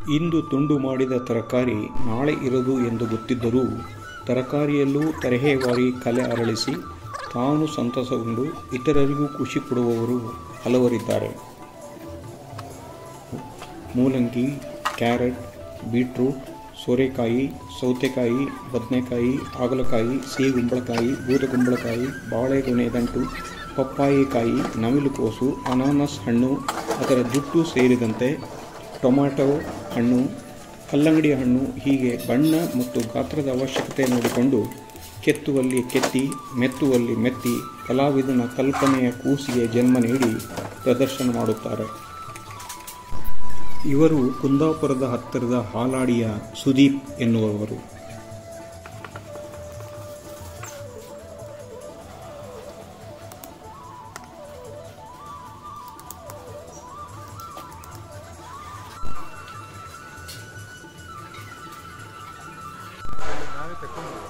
ಇಂದು ತುಂಡು ಮಾಡಿದ ತರಕಾರಿ ನಾಳೆ ಇರದು ಎಂದು ಗೊತ್ತಿದ್ದರೂ ತರಕಾರಿಯಲ್ಲೂ ತರಹೇವಾರಿ ಕಲೆ ಅರಳಿಸಿ ತಾನು ಸಂತಸಗೊಂಡು ಇತರರಿಗೂ ಖುಷಿ ಕೊಡುವವರು ಹಲವರಿದ್ದಾರೆ ಮೂಲಂಗಿ ಕ್ಯಾರೆಟ್ ಬೀಟ್ರೂಟ್ ಸೋರೆಕಾಯಿ ಸೌತೆಕಾಯಿ ಬದನೆಕಾಯಿ ಹಾಗಲಕಾಯಿ ಸಿಹಿಗುಂಬಳಕಾಯಿ ಬೂದಗುಂಬಳಕಾಯಿ ಬಾಳೆಗೊನೆ ದಂಟು ಪಪ್ಪಾಯಿಕಾಯಿ ನವಿಲುಕೋಸು ಅನಾನಸ್ ಹಣ್ಣು ಅದರ ಜುಟ್ಟು ಸೇರಿದಂತೆ ಟೊಮ್ಯಾಟೊ ಹಣ್ಣು ಕಲ್ಲಂಗಡಿ ಹಣ್ಣು ಹೀಗೆ ಬಣ್ಣ ಮತ್ತು ಗಾತ್ರದ ಅವಶ್ಯಕತೆ ನೋಡಿಕೊಂಡು ಕೆತ್ತುವಲ್ಲಿ ಕೆತ್ತಿ ಮೆತ್ತುವಲ್ಲಿ ಮೆತ್ತಿ ಕಲಾವಿದನ ಕಲ್ಪನೆಯ ಕೂಸಿಗೆ ಜನ್ಮ ನೀಡಿ ಪ್ರದರ್ಶನ ಮಾಡುತ್ತಾರೆ ಇವರು ಕುಂದಾಪುರದ ಹತ್ತಿರದ ಹಾಲಾಡಿಯ ಸುದೀಪ್ ಎನ್ನುವವರು ನಾವೇ ತಗೊಂಡು